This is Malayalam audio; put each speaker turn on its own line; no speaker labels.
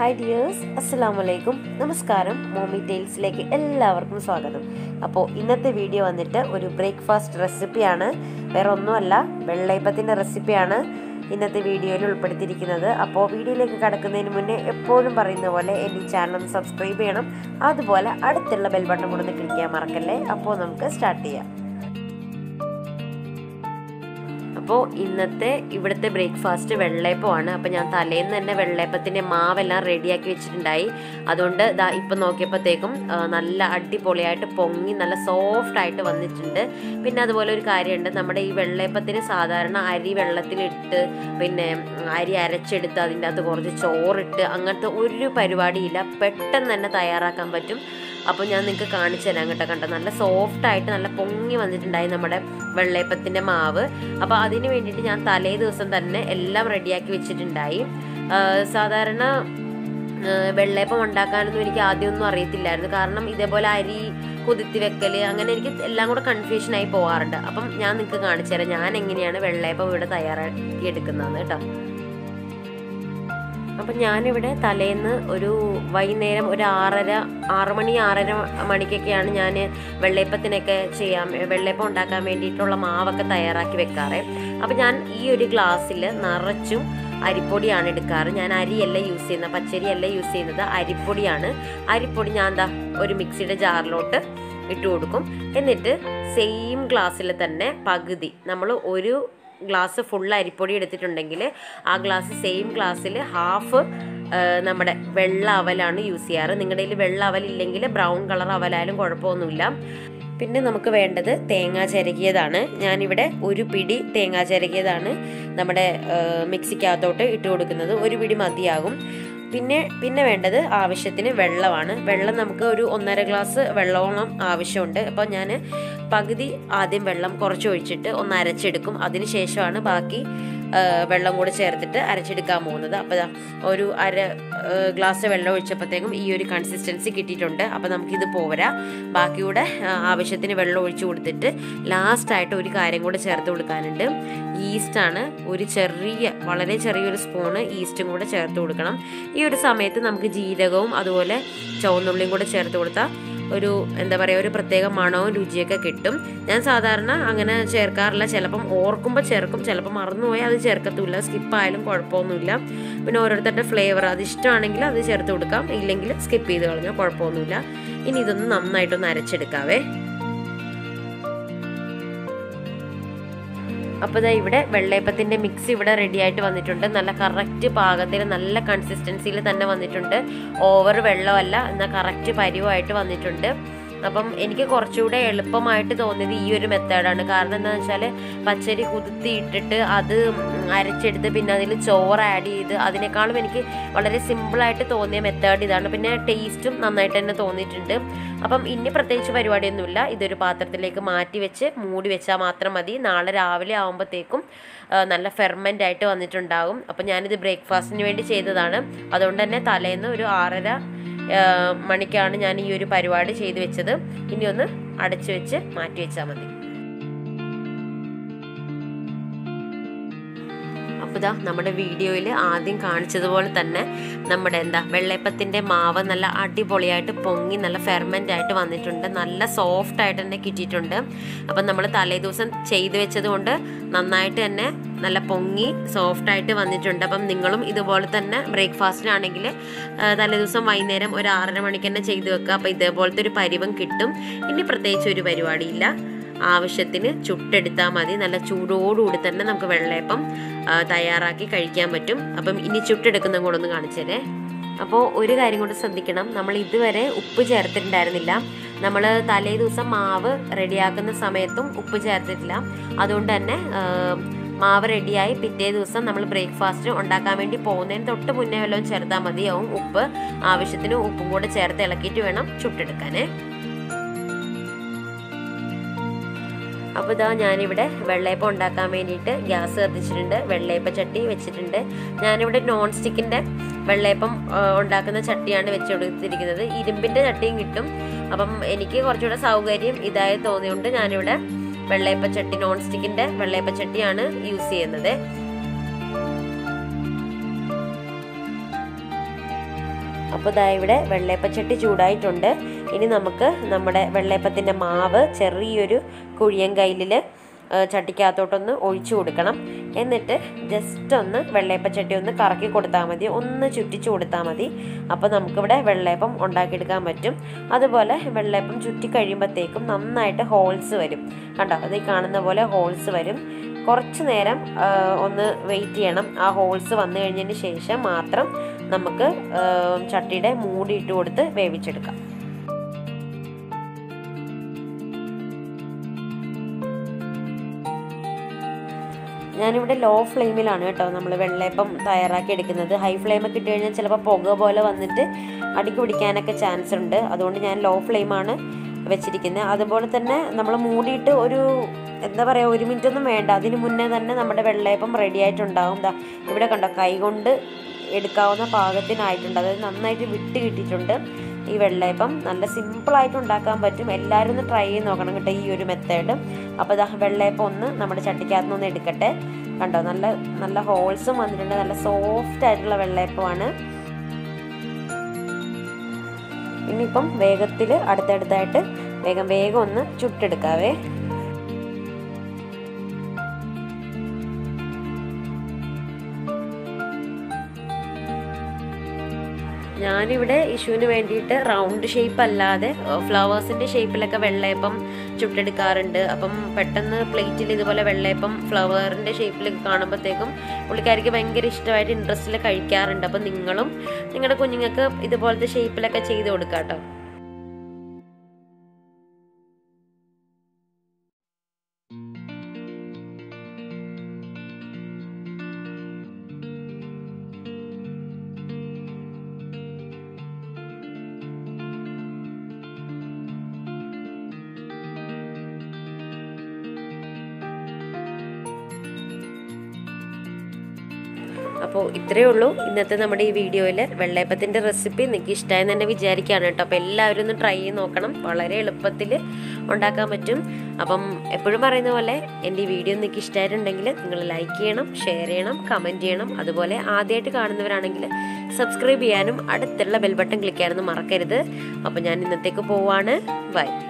ഹായ് ഡിയേഴ്സ് അസ്സാം വലൈക്കും നമസ്കാരം മോമി ടെയിൽസിലേക്ക് എല്ലാവർക്കും സ്വാഗതം അപ്പോൾ ഇന്നത്തെ വീഡിയോ വന്നിട്ട് ഒരു ബ്രേക്ക്ഫാസ്റ്റ് റെസിപ്പിയാണ് വേറെ ഒന്നുമല്ല വെള്ളയപ്പത്തിൻ്റെ റെസിപ്പിയാണ് ഇന്നത്തെ വീഡിയോയിൽ ഉൾപ്പെടുത്തിയിരിക്കുന്നത് അപ്പോൾ വീഡിയോയിലേക്ക് കടക്കുന്നതിന് മുന്നേ എപ്പോഴും പറയുന്ന പോലെ എൻ്റെ ഈ ചാനൽ ഒന്ന് സബ്സ്ക്രൈബ് ചെയ്യണം അതുപോലെ അടുത്തുള്ള ബെൽ ബട്ടൺ കൂടെ ഒന്ന് ക്ലിക്ക് ചെയ്യാൻ മറക്കല്ലേ അപ്പോൾ നമുക്ക് സ്റ്റാർട്ട് ചെയ്യാം അപ്പോൾ ഇന്നത്തെ ഇവിടുത്തെ ബ്രേക്ക്ഫാസ്റ്റ് വെള്ളയപ്പമാണ് അപ്പോൾ ഞാൻ തലേന്ന് തന്നെ വെള്ളയപ്പത്തിൻ്റെ മാവെല്ലാം റെഡിയാക്കി വെച്ചിട്ടുണ്ടായി അതുകൊണ്ട് ദാ ഇപ്പം നോക്കിയപ്പോഴത്തേക്കും നല്ല അടിപൊളിയായിട്ട് പൊങ്ങി നല്ല സോഫ്റ്റ് ആയിട്ട് വന്നിട്ടുണ്ട് പിന്നെ അതുപോലെ ഒരു കാര്യമുണ്ട് നമ്മുടെ ഈ വെള്ളയപ്പത്തിന് സാധാരണ അരി വെള്ളത്തിലിട്ട് പിന്നെ അരി അരച്ചെടുത്ത് അതിൻ്റെ അകത്ത് കുറച്ച് ചോറിട്ട് അങ്ങനത്തെ ഒരു പരിപാടിയില്ല പെട്ടെന്ന് തന്നെ തയ്യാറാക്കാൻ പറ്റും അപ്പോൾ ഞാൻ നിങ്ങൾക്ക് കാണിച്ചു തരാം കേട്ടോ കണ്ടോ നല്ല സോഫ്റ്റ് ആയിട്ട് നല്ല പൊങ്ങി വന്നിട്ടുണ്ടായി നമ്മുടെ വെള്ളയപ്പത്തിൻ്റെ മാവ് അപ്പോൾ അതിന് വേണ്ടിയിട്ട് ഞാൻ തലേ ദിവസം തന്നെ എല്ലാം റെഡിയാക്കി വെച്ചിട്ടുണ്ടായി സാധാരണ വെള്ളയപ്പം ഉണ്ടാക്കാനൊന്നും എനിക്ക് ആദ്യമൊന്നും അറിയത്തില്ലായിരുന്നു കാരണം ഇതേപോലെ അരി കുതിർത്തി വെക്കൽ അങ്ങനെ എനിക്ക് എല്ലാം കൂടെ കൺഫ്യൂഷനായി പോകാറുണ്ട് അപ്പം ഞാൻ നിങ്ങൾക്ക് കാണിച്ചു തരാം ഞാൻ എങ്ങനെയാണ് വെള്ളയപ്പം ഇവിടെ തയ്യാറാക്കി എടുക്കുന്നതെന്ന് കേട്ടോ അപ്പം ഞാനിവിടെ തലേന്ന് ഒരു വൈകുന്നേരം ഒരു ആറര ആറ് മണി ആറര മണിക്കൊക്കെയാണ് ഞാൻ വെള്ളയപ്പത്തിനൊക്കെ ചെയ്യാൻ വെള്ളയപ്പം ഉണ്ടാക്കാൻ വേണ്ടിയിട്ടുള്ള മാവൊക്കെ തയ്യാറാക്കി വെക്കാറ് അപ്പം ഞാൻ ഈ ഒരു ഗ്ലാസ്സിൽ നിറച്ചും അരിപ്പൊടിയാണ് എടുക്കാറ് ഞാൻ അരിയല്ല യൂസ് ചെയ്യുന്നത് പച്ചരിയല്ല യൂസ് ചെയ്യുന്നത് അരിപ്പൊടിയാണ് അരിപ്പൊടി ഞാൻ എന്താ ഒരു മിക്സിയുടെ ജാറിലോട്ട് ഇട്ട് കൊടുക്കും എന്നിട്ട് സെയിം ഗ്ലാസ്സിൽ തന്നെ പകുതി നമ്മൾ ഒരു ഗ്ലാസ് ഫുൾ അരിപ്പൊടി എടുത്തിട്ടുണ്ടെങ്കിൽ ആ ഗ്ലാസ് സെയിം ഗ്ലാസ്സിൽ ഹാഫ് നമ്മുടെ വെള്ള അവലാണ് യൂസ് ചെയ്യാറ് നിങ്ങളുടെ കയ്യിൽ വെള്ള അവലില്ലെങ്കിൽ ബ്രൗൺ കളർ അവലായാലും കുഴപ്പമൊന്നുമില്ല പിന്നെ നമുക്ക് വേണ്ടത് തേങ്ങ ചിരകിയതാണ് ഞാനിവിടെ ഒരു പിടി തേങ്ങ ചിരകിയതാണ് നമ്മുടെ മിക്സിക്കകത്തോട്ട് ഇട്ട് കൊടുക്കുന്നത് ഒരു പിടി മതിയാകും പിന്നെ പിന്നെ വേണ്ടത് ആവശ്യത്തിന് വെള്ളമാണ് വെള്ളം നമുക്ക് ഒരു ഒന്നര ഗ്ലാസ് വെള്ളമോളം ആവശ്യമുണ്ട് അപ്പോൾ ഞാൻ പകുതി ആദ്യം വെള്ളം കുറച്ച് ഒഴിച്ചിട്ട് ഒന്ന് അരച്ചെടുക്കും അതിന് ശേഷമാണ് ബാക്കി വെള്ളം കൂടെ ചേർത്തിട്ട് അരച്ചെടുക്കാൻ പോകുന്നത് അപ്പോൾ ഒരു അര ഗ്ലാസ് വെള്ളം ഒഴിച്ചപ്പോഴത്തേക്കും ഈ ഒരു കൺസിസ്റ്റൻസി കിട്ടിയിട്ടുണ്ട് അപ്പോൾ നമുക്കിത് പോരാ ബാക്കി കൂടെ ആവശ്യത്തിന് വെള്ളം ഒഴിച്ചു കൊടുത്തിട്ട് ലാസ്റ്റായിട്ട് ഒരു കാര്യം കൂടെ ചേർത്ത് കൊടുക്കാനുണ്ട് ഈസ്റ്റാണ് ഒരു ചെറിയ വളരെ ചെറിയൊരു സ്പൂണ് ഈസ്റ്റും കൂടെ ചേർത്ത് കൊടുക്കണം ഈ ഒരു സമയത്ത് നമുക്ക് ജീരകവും അതുപോലെ ചുവന്നുള്ളിയും കൂടെ ചേർത്ത് കൊടുത്താൽ ഒരു എന്താ പറയുക ഒരു പ്രത്യേക മണവും രുചിയൊക്കെ കിട്ടും ഞാൻ സാധാരണ അങ്ങനെ ചേർക്കാറില്ല ചിലപ്പം ഓർക്കുമ്പോൾ ചേർക്കും ചിലപ്പോൾ മറന്നുപോയി അത് ചേർക്കത്തില്ല സ്കിപ്പായാലും കുഴപ്പമൊന്നുമില്ല പിന്നെ ഓരോരുത്തരുടെ ഫ്ലേവർ അത് ഇഷ്ടമാണെങ്കിൽ അത് ചേർത്ത് കൊടുക്കാം ഇല്ലെങ്കിൽ സ്കിപ്പ് ചെയ്ത് കളഞ്ഞാൽ കുഴപ്പമൊന്നുമില്ല ഇനി ഇതൊന്ന് നന്നായിട്ടൊന്ന് അരച്ചെടുക്കാവേ അപ്പോൾ ഇതാ ഇവിടെ വെള്ളയപ്പത്തിൻ്റെ മിക്സ് ഇവിടെ റെഡി ആയിട്ട് വന്നിട്ടുണ്ട് നല്ല കറക്റ്റ് പാകത്തിൽ നല്ല കൺസിസ്റ്റൻസിയിൽ തന്നെ വന്നിട്ടുണ്ട് ഓവർ വെള്ളമല്ല എന്നാൽ കറക്റ്റ് പരിവായിട്ട് വന്നിട്ടുണ്ട് അപ്പം എനിക്ക് കുറച്ചുകൂടെ എളുപ്പമായിട്ട് തോന്നിയത് ഈ ഒരു മെത്തേഡാണ് കാരണം എന്താണെന്ന് വെച്ചാൽ പച്ചരി കുതിർത്തി ഇട്ടിട്ട് അത് അരച്ചെടുത്ത് പിന്നെ അതിൽ ചോറ് ആഡ് ചെയ്ത് അതിനേക്കാളും എനിക്ക് വളരെ സിമ്പിളായിട്ട് തോന്നിയ മെത്തേഡ് ഇതാണ് പിന്നെ ടേസ്റ്റും നന്നായിട്ട് തന്നെ തോന്നിയിട്ടുണ്ട് അപ്പം ഇനി പ്രത്യേകിച്ച് പരിപാടിയൊന്നുമില്ല ഇതൊരു പാത്രത്തിലേക്ക് മാറ്റി വെച്ച് മൂടി വെച്ചാൽ മാത്രം മതി നാളെ രാവിലെ ആകുമ്പോഴത്തേക്കും നല്ല ഫെർമെൻ്റ് ആയിട്ട് വന്നിട്ടുണ്ടാകും അപ്പം ഞാനിത് ബ്രേക്ക്ഫാസ്റ്റിന് വേണ്ടി ചെയ്തതാണ് അതുകൊണ്ട് തന്നെ തലേന്ന് ഒരു ആറര മണിക്കാണ് ഞാൻ ഈ ഒരു പരിപാടി ചെയ്തു വെച്ചത് ഇനി ഒന്ന് അടച്ചു വെച്ച് മാറ്റി വെച്ചാൽ മതി അപ്പോൾ ഇതാ നമ്മുടെ വീഡിയോയിൽ ആദ്യം കാണിച്ചതുപോലെ തന്നെ നമ്മുടെ എന്താ വെള്ളയപ്പത്തിൻ്റെ മാവ് നല്ല അടിപൊളിയായിട്ട് പൊങ്ങി നല്ല ഫെർമെൻ്റ് ആയിട്ട് വന്നിട്ടുണ്ട് നല്ല സോഫ്റ്റ് ആയിട്ട് തന്നെ കിട്ടിയിട്ടുണ്ട് അപ്പം നമ്മൾ തലേ ദിവസം ചെയ്തു വെച്ചത് കൊണ്ട് നന്നായിട്ട് തന്നെ നല്ല പൊങ്ങി സോഫ്റ്റ് ആയിട്ട് വന്നിട്ടുണ്ട് അപ്പം നിങ്ങളും ഇതുപോലെ തന്നെ ബ്രേക്ക്ഫാസ്റ്റിനാണെങ്കിൽ തലേ ദിവസം വൈകുന്നേരം ഒരു ആറര മണിക്ക് തന്നെ ചെയ്തു വെക്കുക അപ്പോൾ ഇതേപോലത്തെ ഒരു പരിവം കിട്ടും ഇനി പ്രത്യേകിച്ച് ഒരു പരിപാടിയില്ല ആവശ്യത്തിന് ചുട്ടെടുത്താൽ മതി നല്ല ചൂടോടുകൂടി തന്നെ നമുക്ക് വെള്ളയപ്പം തയ്യാറാക്കി കഴിക്കാൻ പറ്റും അപ്പം ഇനി ചുട്ടെടുക്കുന്ന കൂടെ ഒന്ന് കാണിച്ചേരേ അപ്പോൾ ഒരു കാര്യം കൂടി ശ്രദ്ധിക്കണം നമ്മൾ ഇതുവരെ ഉപ്പ് ചേർത്തിട്ടുണ്ടായിരുന്നില്ല നമ്മൾ തലേ ദിവസം മാവ് റെഡിയാക്കുന്ന സമയത്തും ഉപ്പ് ചേർത്തിട്ടില്ല അതുകൊണ്ട് തന്നെ മാവ് റെഡിയായി പിറ്റേ ദിവസം നമ്മൾ ബ്രേക്ക്ഫാസ്റ്റ് ഉണ്ടാക്കാൻ വേണ്ടി പോകുന്നതിന് തൊട്ട് മുന്നേ വല്ലതും ചേർത്താൽ മതിയാവും ഉപ്പ് ആവശ്യത്തിന് ഉപ്പും കൂടെ ചേർത്ത് ഇളക്കിയിട്ട് വേണം ചുട്ടെടുക്കാനേ അപ്പോൾ ഇതാ ഞാനിവിടെ വെള്ളയപ്പം ഉണ്ടാക്കാൻ വേണ്ടിയിട്ട് ഗ്യാസ് കത്തിച്ചിട്ടുണ്ട് വെള്ളയപ്പ ചട്ടി വെച്ചിട്ടുണ്ട് ഞാനിവിടെ നോൺ സ്റ്റിക്കിൻ്റെ വെള്ളയപ്പം ഉണ്ടാക്കുന്ന ചട്ടിയാണ് വെച്ച് കൊടുത്തിരിക്കുന്നത് ഇരുമ്പിൻ്റെ ചട്ടിയും കിട്ടും അപ്പം എനിക്ക് കുറച്ചുകൂടെ സൗകര്യം ഇതായി തോന്നിയുകൊണ്ട് ഞാനിവിടെ വെള്ളയപ്പ ചട്ടി നോൺ സ്റ്റിക്കിൻ്റെ വെള്ളയപ്പ ചട്ടിയാണ് യൂസ് ചെയ്യുന്നത് അപ്പോൾ ഇതാ ഇവിടെ വെള്ളയപ്പച്ചട്ടി ചൂടായിട്ടുണ്ട് ഇനി നമുക്ക് നമ്മുടെ വെള്ളയപ്പത്തിൻ്റെ മാവ് ചെറിയൊരു കുഴിയൻ കയ്യിലിൽ ചട്ടിക്കകത്തോട്ടൊന്ന് ഒഴിച്ചു കൊടുക്കണം എന്നിട്ട് ജസ്റ്റ് ഒന്ന് വെള്ളയപ്പച്ചട്ടി ഒന്ന് കറക്കി കൊടുത്താൽ മതി ഒന്ന് ചുറ്റിച്ചു കൊടുത്താൽ മതി അപ്പോൾ നമുക്കിവിടെ വെള്ളയപ്പം ഉണ്ടാക്കിയെടുക്കാൻ പറ്റും അതുപോലെ വെള്ളയപ്പം ചുറ്റി കഴിയുമ്പോഴത്തേക്കും നന്നായിട്ട് ഹോൾസ് വരും കണ്ടോ അത് ഈ കാണുന്ന പോലെ ഹോൾസ് വരും കുറച്ച് നേരം ആ, ഒന്ന് വെയിറ്റ് ചെയ്യണം ആ ഹോൾസ് വന്നു കഴിഞ്ഞതിന് ശേഷം മാത്രം നമുക്ക് ആ, ചട്ടിയുടെ മൂടി ഇട്ട് കൊടുത്ത് വേവിച്ചെടുക്കാം ഞാനിവിടെ ലോ ഫ്ലെയിമിലാണ് കേട്ടോ നമ്മൾ വെള്ളയപ്പം തയ്യാറാക്കി എടുക്കുന്നത് ഹൈ ഫ്ലെയിമൊക്കെ ഇട്ട് കഴിഞ്ഞാൽ ചിലപ്പോൾ പുക പോലെ വന്നിട്ട് അടിക്ക് പിടിക്കാനൊക്കെ ചാൻസ് ഉണ്ട് അതുകൊണ്ട് ഞാൻ ലോ ഫ്ലെയിമാണ് വെച്ചിരിക്കുന്നത് അതുപോലെ തന്നെ നമ്മൾ മൂടിയിട്ട് ഒരു എന്താ പറയുക ഒരു മിനിറ്റ് ഒന്നും വേണ്ട അതിന് മുന്നേ തന്നെ നമ്മുടെ വെള്ളയപ്പം റെഡി ആയിട്ടുണ്ടാവും ദാ ഇവിടെ കണ്ടോ കൈ കൊണ്ട് എടുക്കാവുന്ന പാകത്തിനായിട്ടുണ്ട് അതായത് നന്നായിട്ട് വിട്ട് കിട്ടിയിട്ടുണ്ട് ഈ വെള്ളയപ്പം നല്ല സിമ്പിളായിട്ട് ഉണ്ടാക്കാൻ പറ്റും എല്ലാവരും ഒന്ന് ട്രൈ ചെയ്ത് നോക്കണം കേട്ടോ ഈ ഒരു മെത്തേഡ് അപ്പോൾ ഇതാ വെള്ളയപ്പം ഒന്ന് നമ്മുടെ ചട്ടിക്കകത്ത് നിന്ന് ഒന്ന് എടുക്കട്ടെ കണ്ടോ നല്ല നല്ല ഹോൾസും വന്നിട്ടുണ്ട് നല്ല സോഫ്റ്റ് ആയിട്ടുള്ള വെള്ളയപ്പമാണ് ഇനിയിപ്പം വേഗത്തിൽ അടുത്തടുത്തായിട്ട് വേഗം വേഗം ഒന്ന് ചുട്ടെടുക്കാവേ ഞാനിവിടെ ഇഷുവിന് വേണ്ടിയിട്ട് റൗണ്ട് ഷേപ്പ് അല്ലാതെ ഫ്ലവേഴ്സിൻ്റെ ഷേപ്പിലൊക്കെ വെള്ളയപ്പം ചുട്ടെടുക്കാറുണ്ട് അപ്പം പെട്ടെന്ന് പ്ലേറ്റിൽ ഇതുപോലെ വെള്ളയപ്പം ഫ്ലവറിൻ്റെ ഷേപ്പിൽ കാണുമ്പോഴത്തേക്കും പുള്ളിക്കാരിക്ക് ഭയങ്കര ഇഷ്ടമായിട്ട് ഇൻട്രസ്റ്റിൽ കഴിക്കാറുണ്ട് അപ്പം നിങ്ങളും നിങ്ങളുടെ കുഞ്ഞുങ്ങൾക്ക് ഇതുപോലത്തെ ഷേപ്പിലൊക്കെ ചെയ്ത് കൊടുക്കാം കേട്ടോ അപ്പോൾ ഇത്രയേ ഉള്ളൂ ഇന്നത്തെ നമ്മുടെ ഈ വീഡിയോയിൽ വെള്ളയപ്പത്തിൻ്റെ റെസിപ്പി നിങ്ങൾക്ക് ഇഷ്ടമായെന്ന് തന്നെ വിചാരിക്കുകയാണ് കേട്ടോ അപ്പോൾ എല്ലാവരും ഒന്ന് ട്രൈ ചെയ്ത് നോക്കണം വളരെ എളുപ്പത്തിൽ ഉണ്ടാക്കാൻ പറ്റും അപ്പം എപ്പോഴും പറയുന്ന പോലെ എൻ്റെ ഈ വീഡിയോ നിങ്ങൾക്ക് ഇഷ്ടമായിട്ടുണ്ടെങ്കിൽ നിങ്ങൾ ലൈക്ക് ചെയ്യണം ഷെയർ ചെയ്യണം കമൻറ്റ് ചെയ്യണം അതുപോലെ ആദ്യമായിട്ട് കാണുന്നവരാണെങ്കിൽ സബ്സ്ക്രൈബ് ചെയ്യാനും അടുത്തുള്ള ബെൽ ബട്ടൺ ക്ലിക്ക് ചെയ്യാനൊന്നും മറക്കരുത് അപ്പോൾ ഞാൻ ഇന്നത്തേക്ക് പോവാണ് ബൈ